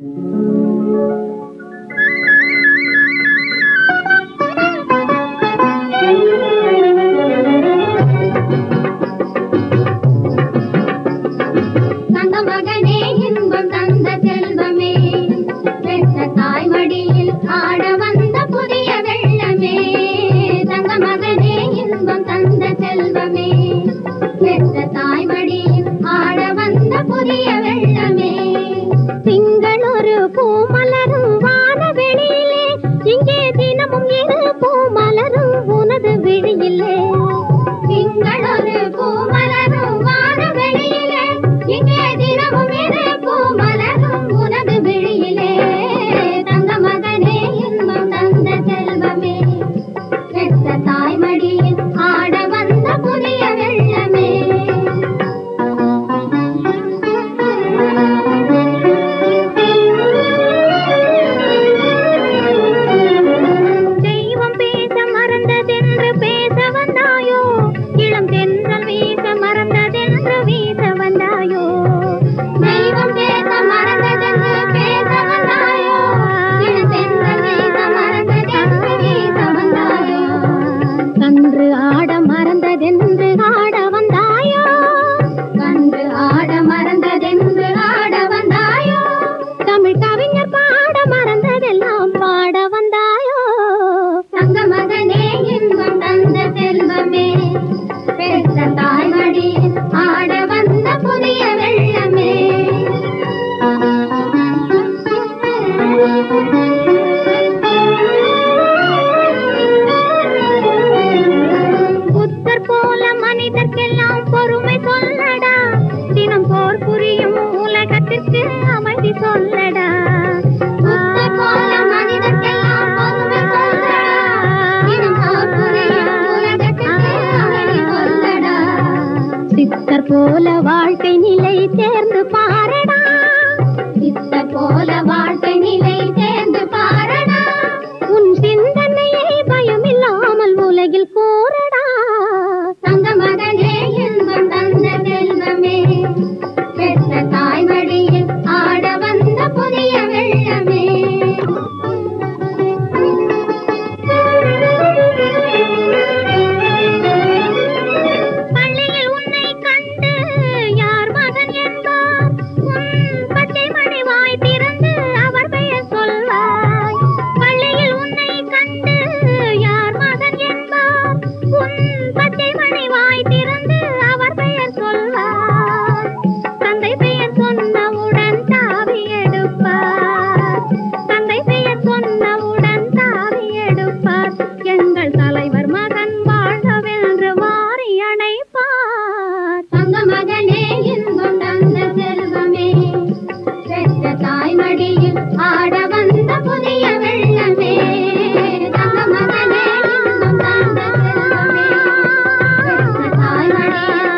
தங்க மகனே இன்பம் தந்த செல்வமே பெற்ற தாய் மடியில் ஆட வந்த புதிய வெள்ளமே தங்க மகனே இன்பம் தந்த செல்வமே பெற்ற தாய் மடியில் ஆட வந்த புதிய வெள்ளமே திங்களொரு பூமலரும் வானவெளியிலே இங்கே தினமும் இரு பூமலரும் உனது விழியிலே திங்களொரு பூமலரும் வானவெளியிலே இங்கே தினமும் இரு பூமலரும் உனது விழியிலே தங்க மகனே இன்பம் தந்த செல்வமே பெற்ற தாய்மடியில் ஆட வந்த புதிய வெள்ளமே தெய்வம் பேச மறந்ததென்று பேச வந்தாயோ இளம் தென்றல் வீச மறந்ததென்று வீச வந்தாயோ தெய்வம் பேச மறந்ததென்று பேச வந்தாயோ இளம் தென்றல் வீச மறந்ததென்று வீச வந்தாயோ கன்று ஆட மறந்ததென்று ஆட வந்தாயோ கன்று ஆட மறந்ததென்று ஆட வந்தாயோ தமிழ் கவிஞர் பாட மறந்ததெல்லாம் பாட வந்தாயோ தங்க மகனே இன்பம் தந்த செல்வமே பெற்ற தாய்மடி ஆட வந்த புதிய வெள்ளமே புத்தர் போல மனிதர்க்கெல்லாம் பொறுமை சொல்லடா தினம் போர் புரியும் உலகத்திற்கு அமைதி சொல்லடா புத்தர் போல மனிதர்க்கெல்லாம் பொறுமை சொல்லடா தினம் போர் புரியும் உலகத்திற்கு அமைதி சொல்லடா சித்தர் போல வாழ்க்கை நிலை தேர்ந்து பாரடா சித்தர் போல வாழ்க்கை நிலை தேர்ந்து பாரடா உன் சிந்தனையை பயமில்லாமல் உலகில் கூறடா தங்க மகனே இன்பம் தந்த செல்வமே பெற்ற தாய்மடியில் ஆட வந்த புதிய வெள்ளமே பள்ளியில் உன்னை கண்டு யார் மகன் என்பார் உன் பச்சை மணி வாய் திறந்து அவர் பெயர் சொல்வாய் பள்ளியில் உன்னை கண்டு யார் மகன் என்பார் உன் பச்சை மணி வாய் திறந்து அவர் பெயர் சொல்வார் தந்தை பெயர் சொன்னவுடன் தாவி எடுப்பார் தந்தை பெயர் சொன்னவுடன் தாவி எடுப்பார் எங்கள் தலைவர் மகன் வாழ்கவென்று மாறி அணைப்பார் தங்க மகனே இன்பம் தந்த செல்வமே பெற்ற தாய்மடியில் ஆட வந்த புதிய வெள்ளமே தங்க மகனே இன்பம் தந்த செல்வமே பெற்ற தாய்மடியில்